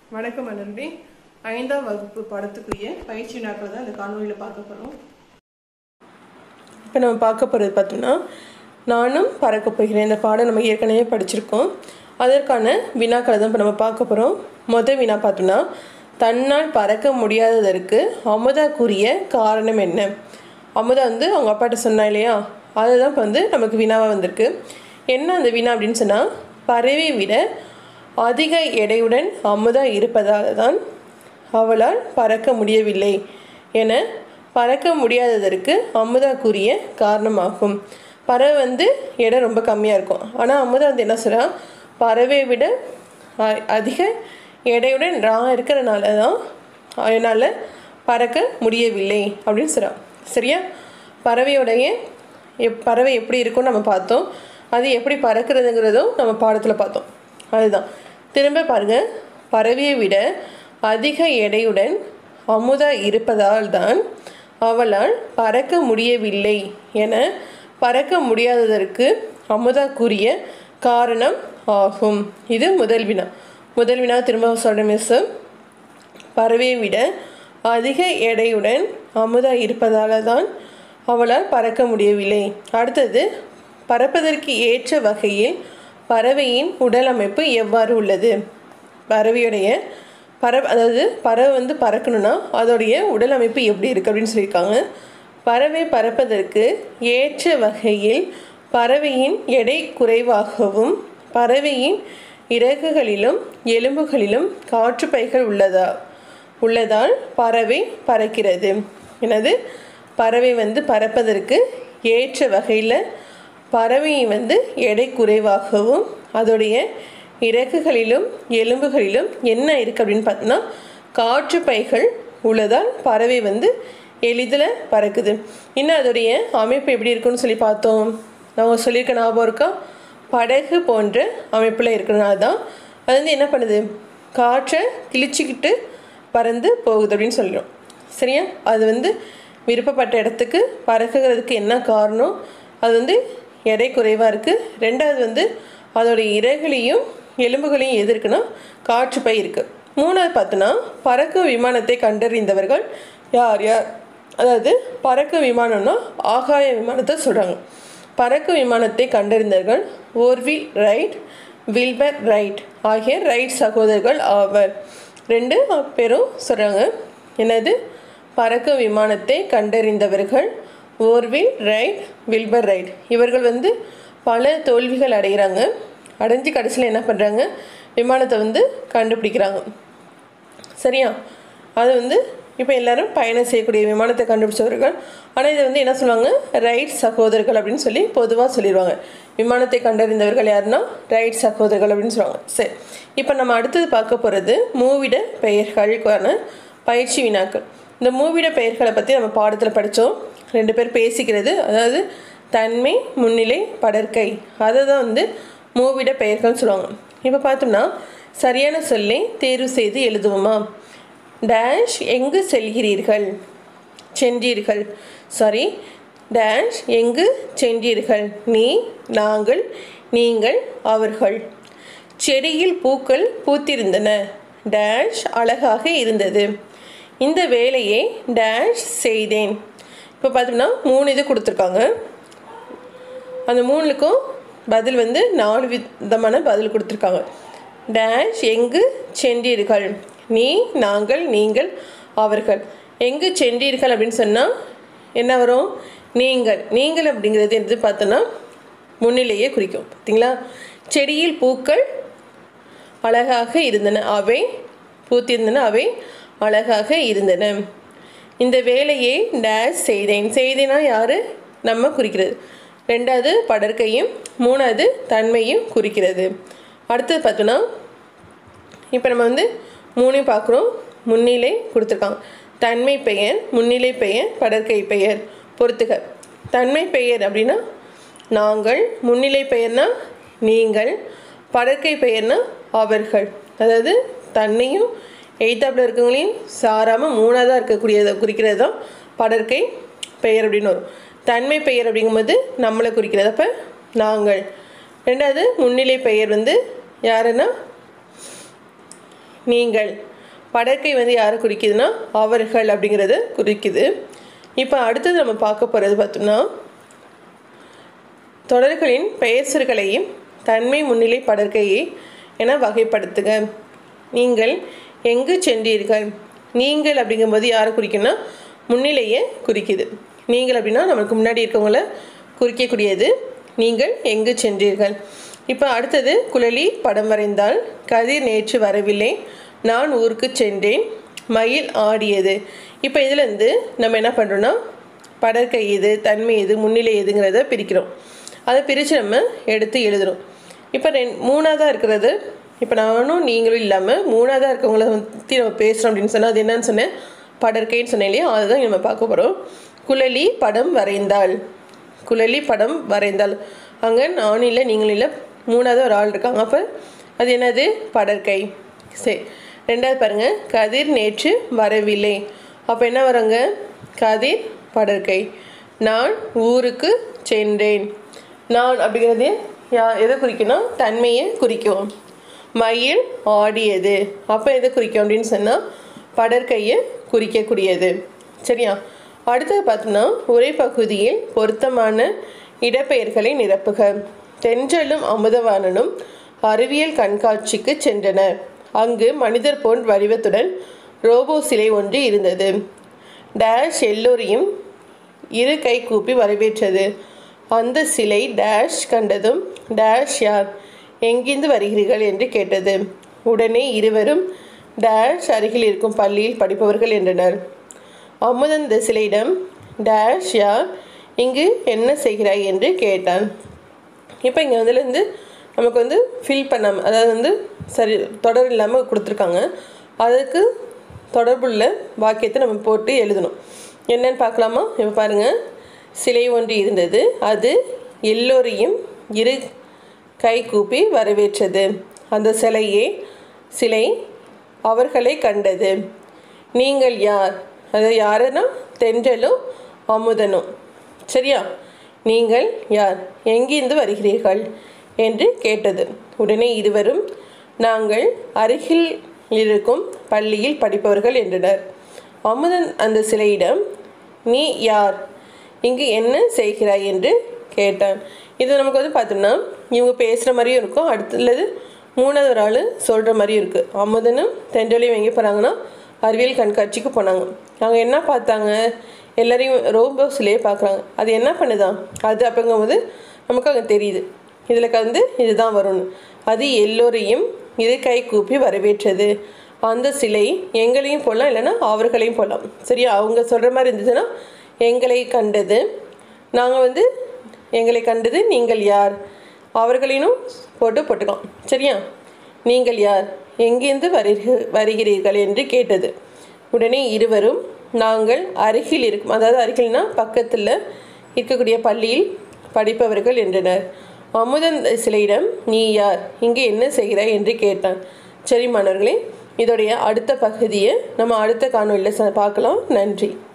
வணக்கம் நன்றி ஐந்தாம் வகுப்பு பாடத்துக்குரிய பயிற்சி நாட்கள் தான் இந்த காணொலியில் பார்க்க போகிறோம் இப்போ நம்ம பார்க்க போகிறது பார்த்தோம்னா நானும் பறக்க போகிறேன் இந்த பாடம் நம்ம ஏற்கனவே படிச்சிருக்கோம் அதற்கான வினாக்களை தான் இப்போ நம்ம பார்க்க போகிறோம் மொதல் வினா பார்த்தோம்னா தன்னால் பறக்க முடியாததற்கு அமுதா கூறிய காரணம் என்ன அமுதா வந்து அவங்க அப்பாட்ட சொன்னா இல்லையா அதுதான் இப்போ வந்து நமக்கு வினாவாக வந்திருக்கு என்ன அந்த வினா அப்படின்னு சொன்னால் பறவை விட அதிக எடையுடன் அமுதா இருப்பதால் தான் அவளால் பறக்க முடியவில்லை என பறக்க முடியாததற்கு அமுதா கூறிய காரணமாகும் பறவை வந்து எடை ரொம்ப கம்மியாக இருக்கும் ஆனால் அமுதா வந்து என்ன சொல்கிறா பறவையை விட அ- அதிக எடையுடன் நான் இருக்கிறனால தான் அதனால் பறக்க முடியவில்லை அப்படின்னு சொல்கிறான் சரியா பறவையோடைய எப் பறவை எப்படி இருக்கும்னு நம்ம பார்த்தோம் அது எப்படி பறக்கிறதுங்கிறதும் நம்ம பாடத்தில் பார்த்தோம் அதுதான் திரும்ப பாருங்க பறவையை விட அதிக எடையுடன் அமுதா இருப்பதால் தான் அவளால் பறக்க முடியவில்லை என பறக்க முடியாததற்கு அமுதா கூறிய காரணம் ஆகும் இது முதல் வினா முதல் வினா திரும்ப சொல்கிறேன் மிஸ் பறவையை விட அதிக எடையுடன் அமுதா இருப்பதால தான் அவளால் பறக்க முடியவில்லை அடுத்தது பறப்பதற்கு ஏற்ற வகையில் பறவையின் உடல் அமைப்பு எவ்வாறு உள்ளது பறவையுடைய பற அதாவது பறவை வந்து பறக்கணும்னா அதோடைய உடல் அமைப்பு எப்படி இருக்குது அப்படின்னு சொல்லியிருக்காங்க பறவை பறப்பதற்கு ஏற்ற வகையில் பறவையின் எடை குறைவாகவும் பறவையின் இறகுகளிலும் எலும்புகளிலும் காற்றுப்பைகள் உள்ளதா உள்ளதால் பறவை பறக்கிறது எனது பறவை வந்து பறப்பதற்கு ஏற்ற வகையில் பறவை வந்து எடை குறைவாகவும் அதோடைய இறகுகளிலும் எலும்புகளிலும் என்ன இருக்குது அப்படின்னு பார்த்தோன்னா காற்றுப்பைகள் உள்ளதால் பறவை வந்து எளிதில் பறக்குது இன்னும் அதோடைய அமைப்பு எப்படி இருக்குன்னு சொல்லி பார்த்தோம் நம்ம சொல்லியிருக்க ஞாபகம் இருக்கா படகு போன்ற அமைப்பில் இருக்கிறனால தான் அது வந்து என்ன பண்ணுது காற்றை கிழிச்சிக்கிட்டு பறந்து போகுது அப்படின்னு சொல்லிடும் சரியா அது வந்து விருப்பப்பட்ட இடத்துக்கு பறக்குறதுக்கு என்ன காரணம் அது வந்து எடை குறைவாக இருக்குது ரெண்டாவது வந்து அதோடைய இறகுலையும் எலும்புகளையும் எது இருக்குன்னா காற்றுப்பை இருக்குது மூணாவது பார்த்தோன்னா பறக்கும் விமானத்தை கண்டறிந்தவர்கள் யார் யார் அதாவது பறக்கும் விமானம்னா ஆகாய விமானத்தை சொல்கிறாங்க பறக்கும் விமானத்தை கண்டறிந்தவர்கள் ஓர்வில் ரைட் வில்பர் ரைட் ஆகிய ரைட் சகோதரர்கள் ஆவர் ரெண்டு பேரும் சொல்கிறாங்க என்னது பறக்கும் விமானத்தை கண்டறிந்தவர்கள் ஓர்வில் ரைட் வில்பர் ரைட் இவர்கள் வந்து பல தோல்விகள் அடைகிறாங்க அடைஞ்சு கடைசியில் என்ன பண்ணுறாங்க விமானத்தை வந்து கண்டுபிடிக்கிறாங்க சரியா அது வந்து இப்போ எல்லாரும் பயணம் செய்யக்கூடிய விமானத்தை கண்டுபிடிச்சவர்கள் ஆனால் இதை வந்து என்ன சொல்லுவாங்க ரைட் சகோதரர்கள் அப்படின்னு சொல்லி பொதுவாக சொல்லிடுவாங்க விமானத்தை கண்டறிந்தவர்கள் யாருன்னா ரைட் சகோதரர்கள் அப்படின்னு சொல்லுவாங்க சரி இப்போ நம்ம அடுத்தது பார்க்க போகிறது மூவிட பெயர்களுக்கான பயிற்சி வினாக்கள் இந்த மூவிட பெயர்களை பற்றி நம்ம பாடத்தில் படித்தோம் ரெண்டு பேர் பேசிக்கிறது அதாவது தன்மை முன்னிலை படற்கை அதை தான் வந்து மூவிட பெயர்கள்னு சொல்லுவாங்க இப்போ பார்த்தோம்னா சரியான சொல்லை தேர்வு செய்து எழுதுவோமா டேஷ் எங்கு செல்கிறீர்கள் சென்றீர்கள் சாரி டேஷ் எங்கு சென்றீர்கள் நீ நாங்கள் நீங்கள் அவர்கள் செடியில் பூக்கள் பூத்திருந்தன டேஷ் அழகாக இருந்தது இந்த வேலையை டேஷ் செய்தேன் இப்போ பார்த்தோம்னா மூணு இது கொடுத்துருக்காங்க அந்த மூணுக்கும் பதில் வந்து நாலு விதமான பதில் கொடுத்துருக்காங்க டேஷ் எங்கு சென்றீர்கள் நீ நாங்கள் நீங்கள் அவர்கள் எங்கு சென்றீர்கள் அப்படின்னு சொன்னால் என்ன வரும் நீங்கள் நீங்கள் அப்படிங்கிறது எது பார்த்தோன்னா முன்னிலையே குறிக்கும் பார்த்தீங்களா செடியில் பூக்கள் அழகாக இருந்தன அவை பூத்திருந்தன அவை அழகாக இருந்தன இந்த வேலையை டேஷ் செய்தேன் செய்தேனா யார் நம்ம குறிக்கிறது ரெண்டாவது படற்கையும் மூணாவது தன்மையும் குறிக்கிறது அடுத்தது பார்த்தோன்னா இப்போ நம்ம வந்து மூணையும் பார்க்குறோம் முன்னிலை கொடுத்துருக்காங்க தன்மை பெயர் முன்னிலை பெயர் படற்கை பெயர் பொறுத்துக தன்மை பெயர் அப்படின்னா நாங்கள் முன்னிலை பெயர்னா நீங்கள் படற்கை பெயர்னா அவர்கள் அதாவது தன்னையும் எய்த்தாப்பில் இருக்கவங்களையும் சாராமல் மூணாவதாக இருக்கக்கூடியதை குறிக்கிறது தான் படற்கை பெயர் அப்படின்னு வரும் தன்மை பெயர் அப்படிங்கும்போது நம்மளை குறிக்கிறது அப்போ நாங்கள் ரெண்டாவது முன்னிலை பெயர் வந்து யாருன்னா நீங்கள் படற்கை வந்து யாரை குறிக்குதுன்னா அவர்கள் அப்படிங்கிறத குறிக்குது இப்போ அடுத்தது நம்ம பார்க்க போகிறது பார்த்தோம்னா தொடர்களின் பெயர் சொற்களையும் தன்மை முன்னிலை படற்கையை என வகைப்படுத்துக நீங்கள் எங்கு சென்றீர்கள் நீங்கள் அப்படிங்கும்போது யாரை குறிக்குன்னா முன்னிலையை குறிக்குது நீங்கள் அப்படின்னா நம்மளுக்கு முன்னாடி இருக்கவங்கள குறிக்கக்கூடியது நீங்கள் எங்கு சென்றீர்கள் இப்போ அடுத்தது குழலி படம் வரைந்தால் கதிர் நேற்று வரவில்லை நான் ஊருக்கு சென்றேன் மயில் ஆடியது இப்போ இதுலேருந்து நம்ம என்ன பண்ணுறோன்னா படற்கை எது தன்மை எது முன்னிலை எதுங்கிறத பிரிக்கிறோம் அதை பிரித்து நம்ம எடுத்து எழுதுகிறோம் இப்போ ரெண் மூணாவதாக இருக்கிறது இப்போ நானும் நீங்களும் இல்லாமல் மூணாவதாக இருக்கவங்கள பற்றி நம்ம பேசுகிறோம் அப்படின்னு சொன்னால் அது என்னன்னு சொன்னேன் படற்கைன்னு சொன்னேன் இல்லையா அதுதான் நம்ம பார்க்க போகிறோம் குழலி படம் வரைந்தாள் குழலி படம் வரைந்தாள் அங்கே நானும் இல்லை நீங்களும் இல்லை மூணாவது ஒரு ஆள் இருக்காங்க அப்போ அது என்னது படற்கை சரி ரெண்டாவது பாருங்கள் கதிர் நேற்று வரவில்லை அப்போ என்ன வராங்க கதிர் படற்கை நான் ஊருக்கு சென்றேன் நான் அப்படிங்கிறது யா எதை குறிக்கணும் தன்மையை குறிக்கும் மயில் ஆடியது அப்போ எதை குறிக்கும் அப்படின்னு சொன்னால் படற்கையை குறிக்கக்கூடியது சரியா அடுத்தது பார்த்தோம்னா உரைப்பகுதியில் பொருத்தமான இடப்பெயர்களை நிரப்புக தென்றலும் அமுதவாணனும் அறிவியல் கண்காட்சிக்கு சென்றனர் அங்கு மனிதர் போன் வடிவத்துடன் ரோபோ சிலை ஒன்று இருந்தது டேஷ் எல்லோரையும் இரு கை கூப்பி வரவேற்றது அந்த சிலை டேஷ் கண்டதும் டேஷ் யார் எங்கிருந்து வருகிறீர்கள் என்று கேட்டது உடனே இருவரும் டேஷ் அருகில் இருக்கும் பள்ளியில் படிப்பவர்கள் என்றனர் அமுதன் இந்த சிலையிடம் டேஷ் யார் இங்கு என்ன செய்கிறாய் என்று கேட்டான் இப்போ இங்கே வந்துலேருந்து நமக்கு வந்து ஃபில் பண்ணாமல் அதாவது வந்து சரி தொடர் இல்லாமல் கொடுத்துருக்காங்க அதுக்கு தொடர்புள்ள வாக்கியத்தை நம்ம போட்டு எழுதணும் என்னன்னு பார்க்கலாமா இப்போ பாருங்கள் சிலை ஒன்று இருந்தது அது எல்லோரையும் இரு கை கூப்பி வரவேற்றது அந்த சிலையே சிலை அவர்களை கண்டது நீங்கள் யார் அது யாருன்னா தென்றலும் அமுதனும் சரியா நீங்கள் யார் எங்கிருந்து வருகிறீர்கள் என்று கேட்டது உடனே இருவரும் நாங்கள் அருகில் இருக்கும் பள்ளியில் படிப்பவர்கள் என்றனர் அமுதன் அந்த சிலையிடம் நீ யார் இங்கு என்ன செய்கிறாய் என்று கேட்டான் இது நமக்கு வந்து பார்த்தோம்னா இவங்க பேசுகிற மாதிரியும் இருக்கும் அடுத்தது மூணாவது ஒரு ஆள் சொல்கிற மாதிரியும் இருக்குது அமுதனும் தென்றலையும் எங்கே போனாங்கன்னா அறிவியல் கண்காட்சிக்கு போனாங்க அவங்க என்ன பார்த்தாங்க எல்லாரையும் ரோபோ சிலையை பார்க்குறாங்க அது என்ன பண்ணுதான் அது அப்படிங்கும்போது நமக்கு அங்கே தெரியுது இதில் வந்து இதுதான் வரும்னு அது எல்லோரையும் இதை கை கூப்பி வரவேற்றது அந்த சிலை எங்களையும் போடலாம் இல்லைன்னா அவர்களையும் போடலாம் சரியா அவங்க சொல்கிற மாதிரி இருந்துச்சுன்னா எங்களை கண்டது நாங்கள் வந்து எங்களை கண்டது நீங்கள் யார் அவர்களையும் போட்டு போட்டுக்கலாம் சரியா நீங்கள் யார் எங்கேருந்து வருக வருகிறீர்கள் என்று கேட்டது உடனே இருவரும் நாங்கள் அருகில் இருக்கும் அதாவது அருகில்னா பக்கத்தில் இருக்கக்கூடிய பள்ளியில் படிப்பவர்கள் என்றனர் அமுதன் சிலையிடம் நீ யார் இங்கே என்ன செய்கிறாய் என்று கேட்டான் சரி மாணவர்களே இதோடைய அடுத்த பகுதியை நம்ம அடுத்த காணொலியில் ச- பார்க்கலாம் நன்றி